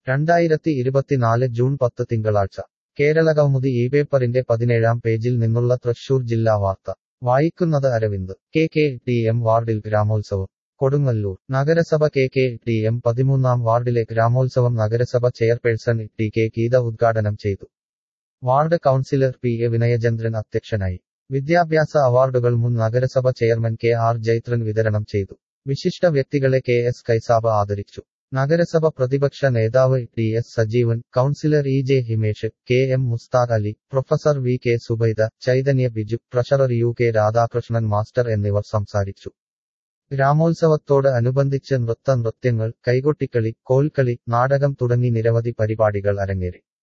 രണ്ടായിരത്തി ഇരുപത്തിനാല് ജൂൺ പത്ത് തിങ്കളാഴ്ച കേരളകൗമുദി ഈ പേപ്പറിന്റെ പതിനേഴാം പേജിൽ നിന്നുള്ള തൃശൂർ ജില്ലാ വാർത്ത വായിക്കുന്നത് Aravind K K T M വാർഡിൽ ഗ്രാമോത്സവം കൊടുങ്ങല്ലൂർ നഗരസഭ കെ കെ ടി എം പതിമൂന്നാം വാർഡിലെ ഗ്രാമോത്സവം നഗരസഭ ചെയർപേഴ്സൺ ടി കെ ഗീത ഉദ്ഘാടനം ചെയ്തു ward councillor P A Vinayachandran അധ്യക്ഷനായി വിദ്യാഭ്യാസ അവാർഡുകൾ മുൻ നഗരസഭ ചെയർമാൻ കെ ആർ ജൈത്രൻ വിതരണം ചെയ്തു വിശിഷ്ട വ്യക്തികളെ കെ എസ് കൈസാബ ആദരിച്ചു നഗരസഭ പ്രതിപക്ഷ നേതാവ് T S Sajeevan councillor E J Himesh K M Mushtaq Ali professor V K Subaida Chaitanya Biju treasurer U K Radhakrishnan master എന്നിവർ സംസാരിച്ചു ഗ്രാമോത്സവത്തോട് അനുബന്ധിച്ച് നൃത്ത നൃത്യങ്ങൾ കൈകൊട്ടിക്കളി കോൽക്കളി നാടകം തുടങ്ങി നിരവധി പരിപാടികൾ അരങ്ങേറി